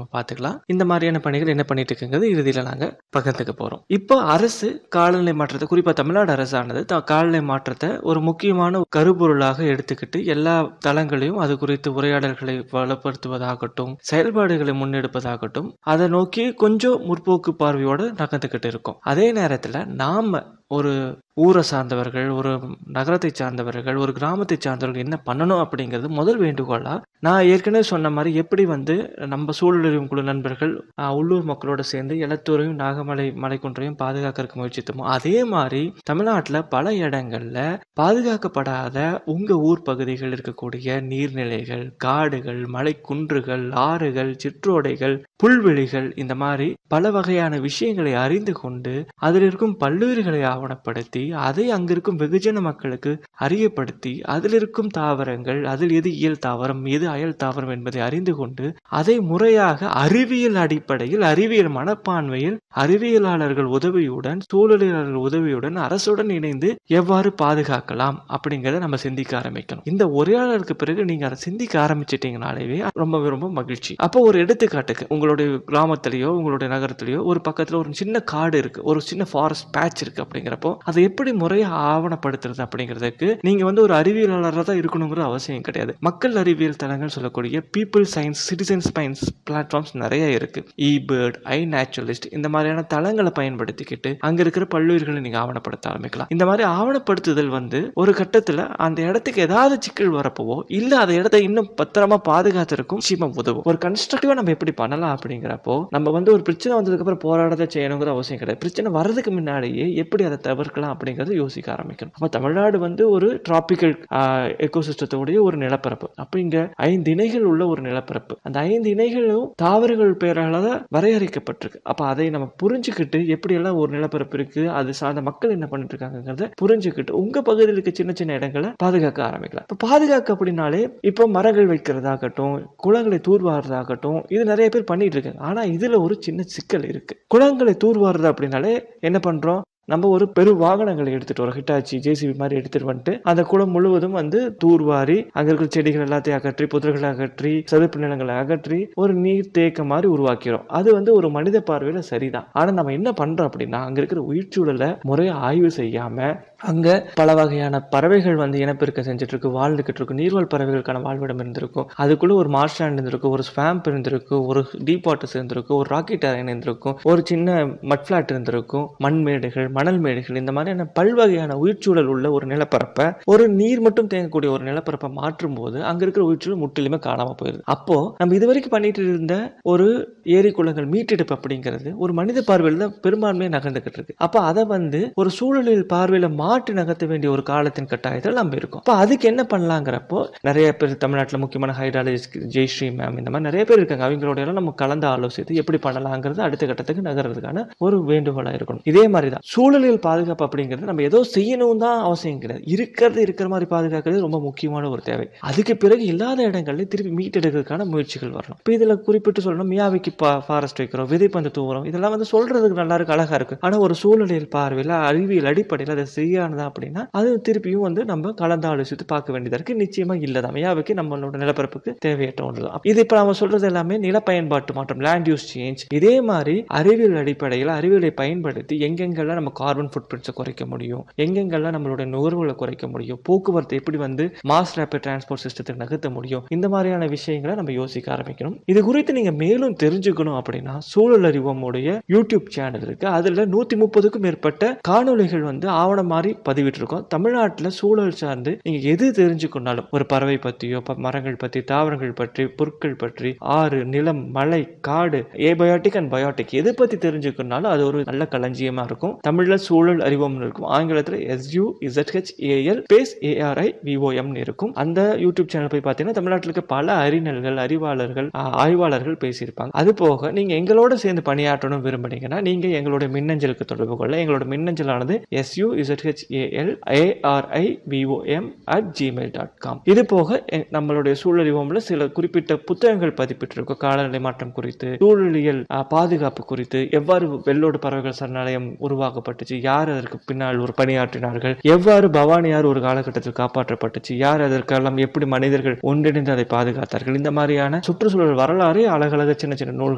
பார்த்துக்கலாம் இந்த மாதிரியான பணிகள் என்ன பண்ணிட்டு இருக்குங்கிறது இறுதியில் நாங்கள் பகிர்ந்துக்க போகிறோம் இப்போ அரசு காலநிலை மாற்றத்தை குறிப்பாக தமிழ்நாடு அரசானது த காலநிலை மாற்றத்தை ஒரு முக்கியமான கருப்பொருளாக எடுத்துக்கிட்டு எல்லா தளங்களையும் அது குறித்து உரையாடல்களை வளப்படுத்துவதாகட்டும் செயல்பாடுகளை முன்னெடுப்பதாகட்டும் அதை நோக்கி கொஞ்சம் முற்போக்கு பார்வையோடு நகர்ந்துக்கிட்டு இருக்கோம் அதே நேரத்தில் நாம் ஒரு ஊரை சார்ந்தவர்கள் ஒரு நகரத்தை சார்ந்தவர்கள் ஒரு கிராமத்தை சார்ந்தவர்கள் என்ன பண்ணணும் அப்படிங்கிறது முதல் வேண்டுகோளா நான் ஏற்கனவே சொன்ன மாதிரி எப்படி வந்து நம்ம சூழலிலும் குழு நண்பர்கள் ஆஹ், உள்ளூர் மக்களோட சேர்ந்து எலத்தூரையும் நாகமலை மலைக்குன்றையும் பாதுகாக்கிறதுக்கு முயற்சித்தோமோ அதே மாதிரி தமிழ்நாட்டில் பல இடங்கள்ல பாதுகாக்கப்படாத உங்க ஊர் பகுதிகள் இருக்கக்கூடிய நீர்நிலைகள் காடுகள் மலைக்குன்றுகள் ஆறுகள் சிற்றோடைகள் புல்வெளிகள் இந்த மாதிரி பல வகையான விஷயங்களை அறிந்து கொண்டு அதில் இருக்கும் பல்லுயிர்களை ஆவணப்படுத்தி அதை அங்கிருக்கும் வெகுஜன மக்களுக்கு அறியப்படுத்தி அதில் இருக்கும் தாவரங்கள் அதில் எது இயல் தாவரம் எது அயல் தாவரம் என்பதை அறிந்து கொண்டு அதை முறையாக அறிவியல் அடிப்படையில் அறிவியல் மனப்பான்மையில் அறிவியலாளர்கள் உதவியுடன் சூழலியலாளர்கள் உதவியுடன் அரசுடன் இணைந்து எவ்வாறு பாதுகாக்கலாம் அப்படிங்கிறத நம்ம சிந்திக்க ஆரம்பிக்கணும் இந்த உரையாடலுக்கு பிறகு நீங்க அதை சிந்திக்க ஆரம்பிச்சிட்டீங்கனாலேவே ரொம்ப ரொம்ப மகிழ்ச்சி அப்போ ஒரு எடுத்துக்காட்டுக்கு உங்களுடைய கிராமத்திலேயோ உங்களுடைய நகரத்திலேயோ ஒரு பக்கத்துல ஒரு சின்ன காடு இருக்கு ஒரு சின்ன ஃபாரஸ்ட் பேட்ச் இருக்கு அப்படிங்கிறப்போ அதை எப்படி முறையா ஆவணப்படுத்துறது அப்படிங்கிறதுக்கு நீங்க வந்து ஒரு அறிவியலாளராக தான் இருக்கணுங்கிற அவசியம் கிடையாது மக்கள் அறிவியல் தளங்கள் சொல்லக்கூடிய people science citizen science platforms நிறைய இருக்கு இ பேர்ட் ஐ நேச்சுரலிஸ்ட் இந்த மாதிரியான தளங்களை பயன்படுத்திக்கிட்டு அங்க இருக்கிற பல்லுயிர்களை நீங்க ஆவணப்படுத்த ஆரம்பிக்கலாம் இந்த மாதிரி ஆவணப்படுத்துதல் வந்து ஒரு கட்டத்துல அந்த இடத்துக்கு ஏதாவது சிக்கல் வரப்போவோ இல்ல அந்த இடத்தை இன்னும் பத்திரமா பாதுகாத்திருக்கும் நிச்சயமா உதவும் ஒரு கன்ஸ்ட்ரக்டிவா நம்ம எப்படி பண்ணலாம் அப்படிங்கிறப்போ நம்ம வந்து ஒரு பிரச்சனை வந்ததுக்கு அப்புறம் போராடத்தை செய்யணுங்கிற அவசியம் கிடையாது பிரச்சனை வர்றதுக்கு முன்னாடியே எப்படி அதை தவிர்க்கலாம் அப்படிங்கறத யோசிக்க ஆரம்பிக்கணும் அப்ப தமிழ்நாடு வந்து ஒரு டிராபிக்கல் எக்கோசிஸ்டத்தோடைய ஒரு நிலப்பரப்பு அப்ப இங்க ஐந்து இணைகள் உள்ள ஒரு நிலப்பரப்பு அந்த ஐந்து இணைகளும் தாவரங்கள் பெயரால தான் வரையறுக்கப்பட்டிருக்கு அப்ப அதை நம்ம புரிஞ்சுக்கிட்டு எப்படியெல்லாம் ஒரு நிலப்பரப்பு இருக்கு அது சார்ந்த மக்கள் என்ன பண்ணிட்டு இருக்காங்கிறத புரிஞ்சுக்கிட்டு உங்க பகுதியில் இருக்க சின்ன சின்ன இடங்களை பாதுகாக்க ஆரம்பிக்கலாம் இப்ப பாதுகாக்க அப்படின்னாலே இப்போ மரங்கள் வைக்கிறதாகட்டும் குளங்களை தூர்வாடுறதாகட்டும் இது நிறைய பேர் பண்ணிட்டு இருக்காங்க ஆனா இதுல ஒரு சின்ன சிக்கல் இருக்கு குளங்களை தூர்வாடுறது அப்படின்னாலே என்ன பண்றோம் நம்ம ஒரு பெரு வாகனங்களை எடுத்துட்டு வரோம் ஹிட்டாச்சி ஜேசிபி மாதிரி எடுத்துட்டு வந்துட்டு அந்த குளம் முழுவதும் வந்து தூர்வாரி அங்க இருக்கிற செடிகள் எல்லாத்தையும் அகற்றி புதர்களை அகற்றி சதுப்பு நிலங்களை அகற்றி ஒரு நீர் தேக்க மாதிரி உருவாக்கிறோம் அது வந்து ஒரு மனித பார்வையில சரிதான் ஆனா நம்ம என்ன பண்றோம் அப்படின்னா அங்க இருக்கிற உயிர்ச்சூழலை முறையா ஆய்வு செய்யாம அங்க பல வகையான பறவைகள் வந்து இனப்பெருக்கம் செஞ்சுட்டு இருக்கு வாழ்ந்துகிட்டு இருக்கும் நீர்வாழ் பறவைகளுக்கான வாழ்விடம் இருந்திருக்கும் அதுக்குள்ள ஒரு மார்ஷ்லாண்ட் இருந்திருக்கும் ஒரு ஸ்வாம்ப் இருந்திருக்கும் ஒரு டீப் வாட்டர்ஸ் இருந்திருக்கும் ஒரு ராக்கெட் அரைன் இருந்திருக்கும் ஒரு சின்ன மட் ஃபிளாட் இருந்திருக்கும் மண்மேடுகள் மணல் மேடுகள் இந்த மாதிரியான பல்வகையான உயிர்ச்சூழல் உள்ள ஒரு நிலப்பரப்பை ஒரு நீர் மட்டும் தேங்கக்கூடிய ஒரு நிலப்பரப்பை மாற்றும் போது அங்க இருக்கிற உயிர்ச்சூழல் முற்றிலுமே காணாம போயிருது அப்போ நம்ம இதுவரைக்கும் பண்ணிட்டு இருந்த ஒரு ஏரி குளங்கள் மீட்டெடுப்பு அப்படிங்கிறது ஒரு மனித பார்வையில் தான் பெரும்பான்மையாக நகர்ந்துகிட்டு இருக்கு அப்ப அதை வந்து ஒரு சூழலில் பார்வையில மாற்றி நகர்த்த வேண்டிய ஒரு காலத்தின் கட்டாயத்தில் நம்ம இருக்கோம் அப்ப அதுக்கு என்ன பண்ணலாங்கிறப்போ நிறைய பேர் தமிழ்நாட்டில் முக்கியமான ஹைட்ராலஜிஸ்ட் ஜெயஸ்ரீ மேம் இந்த மாதிரி நிறைய பேர் இருக்காங்க அவங்களோட எல்லாம் நம்ம கலந்து ஆலோசித்து எப்படி பண்ணலாங்கிறது அடுத்த கட்டத்துக்கு நகர்றதுக்கான ஒரு வேண்டுகோளா இருக்கணும் இதே மாதிரி தான் சூழலியல் பாதுகாப்பு அப்படிங்கிறது நம்ம ஏதோ செய்யணும் தான் அவசியம் கிடையாது இருக்கிறது இருக்கிற மாதிரி பாதுகாக்கிறது ரொம்ப முக்கியமான ஒரு தேவை அதுக்கு பிறகு இல்லாத இடங்கள்ல திருப்பி மீட்டெடுக்கிறதுக்கான முயற்சிகள் வரணும் இப்போ இதுல குறிப்பிட்டு சொல்லணும் மியாவிக்கு ஃபாரஸ்ட் வைக்கிறோம் விதைப்பந்து தூவுறோம் இதெல்லாம் வந்து சொல்றதுக்கு நல்லா இருக்கு அழகா இருக்கு ஆனா ஒரு சூழலியல் பார்வையில் அறிவியல் அடிப்படையில் அதை சரியானதா அப்படின்னா அது திருப்பியும் வந்து நம்ம கலந்து ஆலோசித்து பார்க்க வேண்டியதா இருக்கு நிச்சயமா இல்லதான் மியாவுக்கு நம்மளோட நிலப்பரப்புக்கு தேவையற்ற ஒன்றுதான் இது இப்ப நம்ம சொல்றது எல்லாமே நில பயன்பாட்டு மாற்றம் லேண்ட் யூஸ் சேஞ்ச் இதே மாதிரி அறிவியல் அடிப்படையில் அறிவியலை பயன்படுத்தி எங்கெங்கெல்லாம் நம்ம கார்பன் ஃபுட் பிரிண்ட்ஸை குறைக்க முடியும் எங்கெங்கெல்லாம் நம்மளோட நுகர்வுகளை குறைக்க முடியும் போக்குவரத்து எப்படி வந்து மாஸ் ரேபிட் டிரான்ஸ்போர்ட் சிஸ்டத்துக்கு நகர்த்த முடியும் இந்த மாதிரியான விஷயங்களை நம்ம யோசிக்க ஆரம்பிக்கணும் இது குறித்து நீங்க மேலும் தெரிஞ்சுக்கணும் அப்படின்னா சூழல் அறிவோமுடைய யூடியூப் சேனல் இருக்கு அதுல நூத்தி முப்பதுக்கும் மேற்பட்ட காணொளிகள் வந்து ஆவணம் மாதிரி பதிவிட்டு இருக்கோம் தமிழ்நாட்டில் சூழல் சார்ந்து நீங்க எது தெரிஞ்சுக்கொண்டாலும் ஒரு பறவை பத்தியோ ப- மரங்கள் பத்தி தாவரங்கள் பற்றி பொருட்கள் பற்றி ஆறு நிலம் மலை காடு ஏபயோட்டிக் அண்ட் பயோட்டிக் எதை பத்தி தெரிஞ்சுக்கணும்னாலும் அது ஒரு நல்ல களஞ்சியமா இருக்கும் தமிழ்ல சூழல் அறிவோம்னு இருக்கும் ஆங்கிலத்துல S U Z H A L space A R I விஓஎம்னு இருக்கும் அந்த யூடியூப் சேனல் போய் பார்த்தீங்கன்னா தமிழ்நாட்டில் இருக்க பல அறிஞர்கள் அறிவாளர்கள் ஆ, ஆய்வாளர்கள் பேசியிருப்பாங்க அது போக நீங்க எங்களோட சேர்ந்து பணியாற்றணும் விரும்புனீங்கன்னா நீங்க எங்களுடைய மின்னஞ்சலுக்கு தொடர்பு கொள்ள எங்களோட மின்னஞ்சலானது S U Z H A L A R I V O M at Gmail dot com இது போக எ- நம்மளுடைய சூழலிவோம்ல சில குறிப்பிட்ட புத்தகங்கள் பதிப்பிட்டிருக்கோம் காலநிலை மாற்றம் குறித்து சூழலியல் ஆ, பாதுகாப்பு குறித்து எவ்வாறு வெள்ளோடு பறவைகள் சரணாலயம் உருவாக்கப்பட்டுச்சு யார் அதற்கு பின்னால் ஒரு பணியாற்றினார்கள் எவ்வாறு பவானியார் ஒரு காலகட்டத்தில் காப்பாற்றப்பட்டுச்சு யார் அதற்கெல்லாம் எப்படி மனிதர்கள் ஒன்றிணைந்து அதை பாதுகாத்தார்கள் இந்த மாதிரியான சுற்றுச்சூழல் வரலாறு அழகழக சின்ன சின்ன நூல்கள்